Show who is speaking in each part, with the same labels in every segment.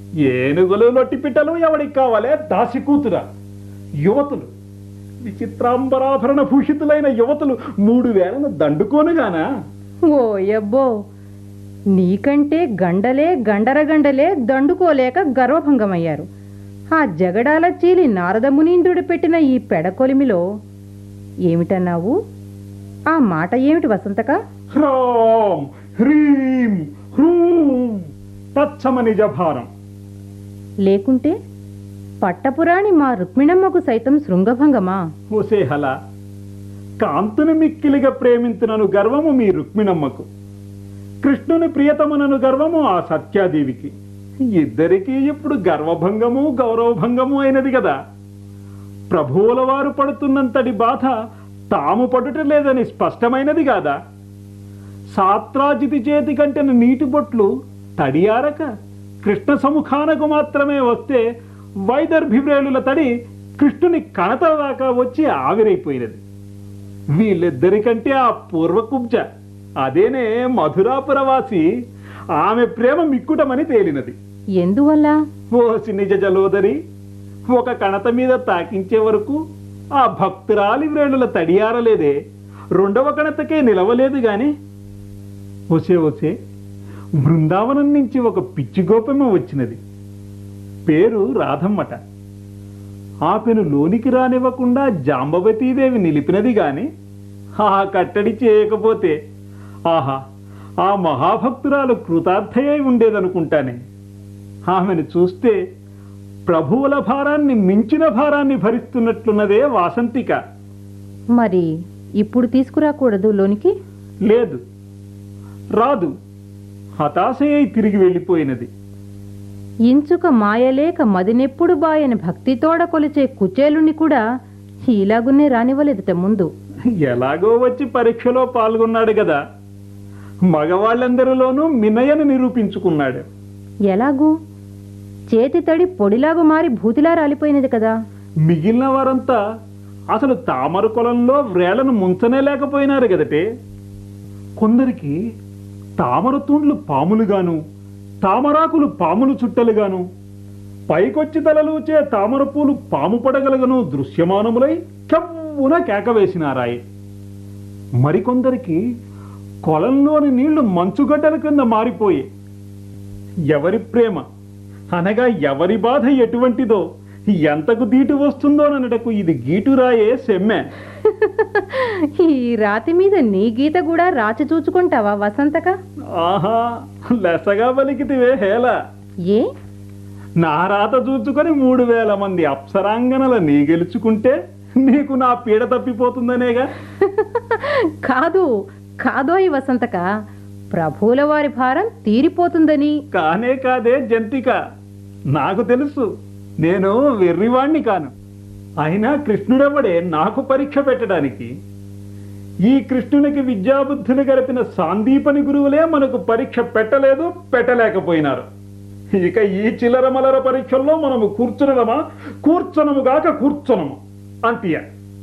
Speaker 1: ఏనుగులు లొట్టిపిట్టలు ఎవడికి కావాలే దాసి కూతురా యువతులు విచిత్రాంబరాభరణ భూషితులైన యువతులు మూడు వేలను దండుకోనుగానా
Speaker 2: ఓ యబ్బో నీకంటే గండలే గండరగండలే దండుకోలేక గర్వభంగమయ్యారు ఆ జగడాల చీలి నారద మునీంద్రుడు పెట్టిన ఈ పెడకొలిమిలో ఏమిటన్నావు ఆ మాట ఏమిటి వసంతక
Speaker 1: హ్రాం హ్రీం హ్రూం తత్సమ నిజభారం
Speaker 2: లేకుంటే పట్టపురాణి మా రుక్మిణమ్మకు సైతం శృంగభంగమా
Speaker 1: ఒసేహల కాంతుని మిక్కిలిగా ప్రేమించునను గర్వము మీ రుక్మిణమ్మకు కృష్ణుని ప్రియతమనను గర్వము ఆ సత్యాదేవికి ఇద్దరికీ ఇప్పుడు గర్వభంగము గౌరవభంగము అయినది కదా ప్రభువుల వారు పడుతున్నంతటి బాధ తాము పడుట లేదని స్పష్టమైనది కాదా సాత్రాజితి చేతి కంటెన నీటి బొట్లు తడియారక కృష్ణ సముఖానకు మాత్రమే వస్తే వైదర్భివ్రేలుల తడి కృష్ణుని కణత దాకా వచ్చి ఆవిరైపోయినది వీళ్ళిద్దరికంటే ఆ పూర్వకుబ్జ అదేనే మధురాపురవాసి ఆమె ప్రేమ మిక్కుటమని తేలినది
Speaker 2: ఎందువల్ల
Speaker 1: ఓసి నిజ జలోదరి ఒక కణత మీద తాకించే వరకు ఆ భక్తురాలి వ్రేణుల తడియారలేదే రెండవ కణతకే నిలవలేదు గాని ఒసే ఒసే బృందావనం నుంచి ఒక పిచ్చి గోపమ్మ వచ్చినది పేరు రాధమ్మట ఆపెను లోనికి రానివ్వకుండా జాంబవతీదేవి నిలిపినది గాని ఆ కట్టడి చేయకపోతే ఆహా ఆ మహాభక్తురాలు కృతార్థయై ఉండేదనుకుంటానే ఆమెను చూస్తే ప్రభువుల భారాన్ని మించిన భారాన్ని భరిస్తున్నట్లున్నదే వాసంతిక
Speaker 2: మరి ఇప్పుడు తీసుకురాకూడదు లోనికి
Speaker 1: లేదు రాదు హతాశయై తిరిగి వెళ్ళిపోయినది
Speaker 2: ఇంచుక మాయలేక మదినెప్పుడు బాయని భక్తితోడ కొలిచే కుచేలుని కూడా ఇలాగున్నే రానివ్వలేదుట ముందు
Speaker 1: ఎలాగో వచ్చి పరీక్షలో పాల్గొన్నాడు కదా మగవాళ్ళందరిలోనూ మినయను నిరూపించుకున్నాడు
Speaker 2: ఎలాగూ చేతి తడి పొడిలాగు మారి భూతిలా రాలిపోయినది కదా
Speaker 1: మిగిలిన వారంతా అసలు తామర కొలంలో వ్రేళ్లను ముంచనే లేకపోయినారు కదటే కొందరికి తామర తూండ్లు పాములుగాను తామరాకులు పాములు చుట్టలుగాను పైకొచ్చి తలలూచే తామర పూలు పాము పడగలుగను దృశ్యమానములై కవ్వున కేకవేసినారాయి మరికొందరికి కొలంలోని నీళ్లు మంచుగడ్డల కింద మారిపోయి ఎవరి ప్రేమ అనగా ఎవరి బాధ ఎటువంటిదో ఎంతకు దీటు వస్తుందోననటకు ఇది గీటురాయే సెమ్మె
Speaker 2: ఈ రాతి మీద నీ గీత కూడా రాచి చూచుకుంటావా వసంతక
Speaker 1: ఆహా లెసగా పలికితివే హేళ
Speaker 2: ఏ
Speaker 1: నా రాత చూచుకొని మూడు వేల మంది అప్సరాంగనల నీ గెలుచుకుంటే నీకు నా పీడ తప్పిపోతుందనేగా
Speaker 2: కాదు కాదోయ్ వసంతక ప్రభువుల వారి భారం తీరిపోతుందని
Speaker 1: కానే కాదే జంతిక నాకు తెలుసు నేను వెర్రివాణ్ణి కాను అయినా కృష్ణుడెవడే నాకు పరీక్ష పెట్టడానికి ఈ కృష్ణునికి విద్యాబుద్ధులు గడిపిన సాందీపని గురువులే మనకు పరీక్ష పెట్టలేదు పెట్టలేకపోయినారు ఇక ఈ చిల్లర మలర పరీక్షల్లో మనము కూర్చునడమా కూర్చొనము గాక కూర్చొనము అంతియ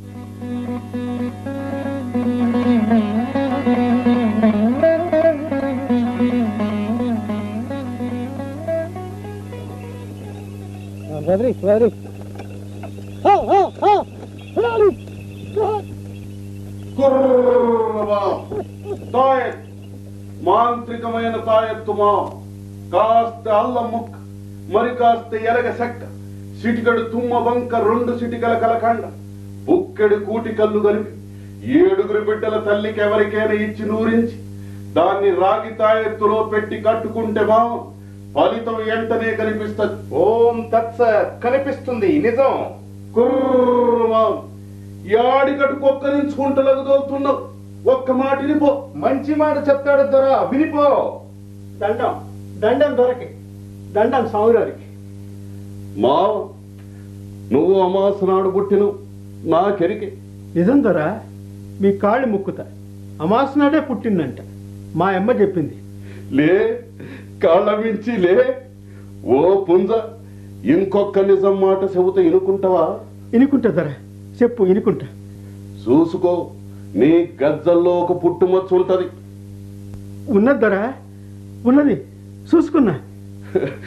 Speaker 3: కుర్రవా తాయెత్ మాంత్రికమైన తాయెత్తుమా కాస్త అల్లం ముక్క మరి కాస్త ఎరగ సెక్క సిటికడు తుమ్మ వంక రెండు సిటికల కలకండ బుక్కెడు కూటి కళ్ళు కలిపి ఏడుగురు బిడ్డల తల్లికి ఎవరికైనా ఇచ్చి నూరించి దాన్ని రాగి తాయెత్తులో పెట్టి కట్టుకుంటే మా ఫలితం వెంటనే కనిపిస్తుంది
Speaker 4: ఓం తత్స కనిపిస్తుంది నిజం
Speaker 3: కుర్రవా యాడికటు కొక్కరించుకుంటలకు తోలుతున్నావు ఒక్క మాటిని పో
Speaker 4: మంచి మాట చెప్తాడు దొర వినిపో
Speaker 5: దండం దండం దొరకి దండం సౌరారికి
Speaker 3: మా నువ్వు అమాస నాడు పుట్టిను నాకెరికే
Speaker 5: నిజం దొర మీ కాళ్ళు ముక్కుతా అమాస్ నాడే పుట్టిందంట మా అమ్మ చెప్పింది
Speaker 3: లే కాళ్ళ మించి లే ఓ పుంజ ఇంకొక నిజం మాట చెబుతా ఇనుకుంటావా
Speaker 5: ఇనుకుంటా దొర చెప్పు ఇనుకుంటా
Speaker 3: చూసుకో నీ గజ్జల్లో ఒక పుట్టుమచ్చ ఉంటది
Speaker 5: ఉన్నది దొర ఉన్నది చూసుకున్నా